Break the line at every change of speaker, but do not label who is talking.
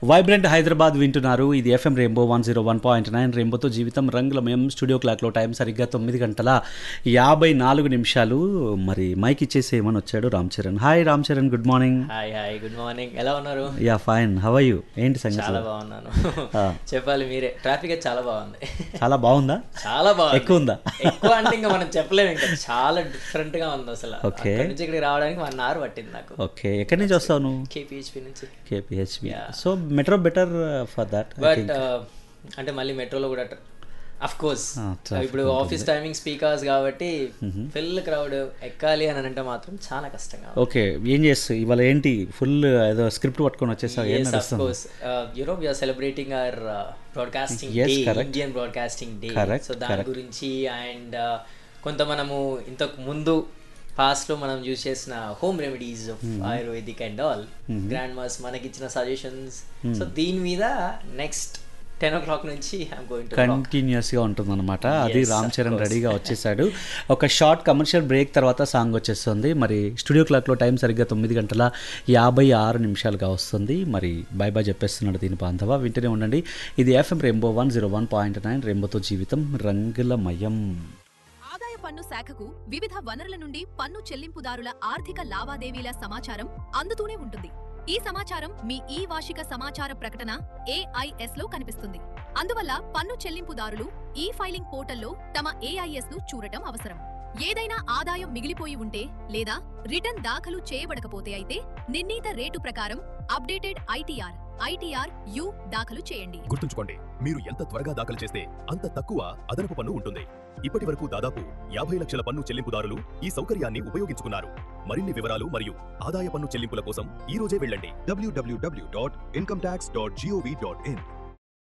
Vibrant Hyderabad వింటున్నారు ఇది FM Rainbow one zero one point nine రెయిన్బోతో జీవితం రంగుల మేము స్టూడియో క్లాక్లో టైం సరిగ్గా తొమ్మిది గంటల యాభై నాలుగు నిమిషాలు మరి మైక్ ఇచ్చేసేయమని వచ్చాడు Ram Charan hi Ram Charan good morning
hi hi good morning ఎలా ఉన్నారు
యా ఫైన్ హవ్ యూ ఏంటి సంగతి
చాలా బాగున్నాను
ఆ.
చెప్పాలి మీరే ట్రాఫిక్ అయితే చాలా బాగుంది
చాలా బాగుందా
చాలా బాగుంది
ఎక్కువ ఉందా?
ఎక్కువ అంటే ఇంకా మనం చెప్పలేము ఇంకా చాలా డిఫరెంట్ గా ఉంది అసలు
Okay.
అక్కడి నుంచి ఇక్కడికి రావడానికి వన్ అవర్ పట్టింది నాకు
ఓకే ఎక్కడి నుంచి వస్తావు నువ్వు
కేపీహెచ్పి నుంచి
KPHB so metro better for that
but అంటే మళ్ళీ మెట్రోలో కూడా అఫ్ కోర్స్
Ah, traffic
ఇప్పుడు ఆఫీస్ టైమింగ్ స్పీకర్స్ కాబట్టి ఫుల్ క్రౌడ్ ఎక్కాలి అని అంటే మాత్రం చాలా కష్టంగా
ఓకే ఏం చేస్తావు ఇవాళ ఏంటి ఫుల్ ఏదో స్క్రిప్ట్ పట్టుకొని వచ్చేసావు ఏం
yes of
నడుస్తుంది
course uh, you know we are celebrating our uh, broadcasting
Yes,
day
correct.
indian broadcasting day
Correct,
so దాని గురించి అండ్ కొంత మనము ఇంతకు ముందు పాస్ట్ లో మనం యూజ్ చేసిన home remedies of ayurvedic and all grandmas మనకి ఇచ్చిన సజెషన్స్ సో దీని మీద నెక్స్ట్ టెన్ ఓ క్లాక్ నుంచి ఐఎమ్ గోయింగ్ టు
కంటిన్యూస్గా ఉంటుందన్నమాట అది
Yes,
Ram
of
Charan
course.
రెడీగా వచ్చేసాడు ఒక షార్ట్ కమర్షియల్ బ్రేక్ తర్వాత సాంగ్ వచ్చేస్తుంది మరి స్టూడియో క్లాక్లో టైం సరిగ్గా తొమ్మిది గంటల యాభై ఆరు నిమిషాలుగా వస్తుంది మరి బై బై చెప్పేస్తున్నాడు దీని బాంధవ వింటూనే ఉండండి ఇది FM Rainbow one zero one point nine రెయిన్బోతో జీవితం రంగులమయం
ఆదాయ పన్ను శాఖకు వివిధ వనరుల నుండి పన్ను చెల్లింపుదారుల ఆర్థిక లావాదేవీల సమాచారం అందుతూనే ఉంటుంది ఈ సమాచారం మీ ఈ వార్షిక సమాచార ప్రకటన ఏఐఎస్ లో కనిపిస్తుంది అందువల్ల పన్ను చెల్లింపుదారులు ఈ ఫైలింగ్ పోర్టల్లో తమ ఏఐఎస్ ను చూడటం అవసరం ఏదైనా ఆదాయం మిగిలిపోయి ఉంటే లేదా రిటర్న్ దాఖలు చేయబడకపోతే అయితే నిర్ణీత రేటు ప్రకారం అప్డేటెడ్ ఐటీఆర్ ఐటీఆర్ యు దాఖలు చేయండి
గుర్తుంచుకోండి మీరు ఎంత త్వరగా దాఖలు చేస్తే అంత తక్కువ అదనపు పన్ను ఉంటుంది ఇప్పటి వరకు దాదాపు యాభై లక్షల పన్ను చెల్లింపుదారులు ఈ సౌకర్యాన్ని ఉపయోగించుకున్నారు మరిన్ని వివరాలు మరియు ఆదాయ పన్ను చెల్లింపుల కోసం ఈ రోజే వెళ్ళండి
www.incometax.gov.in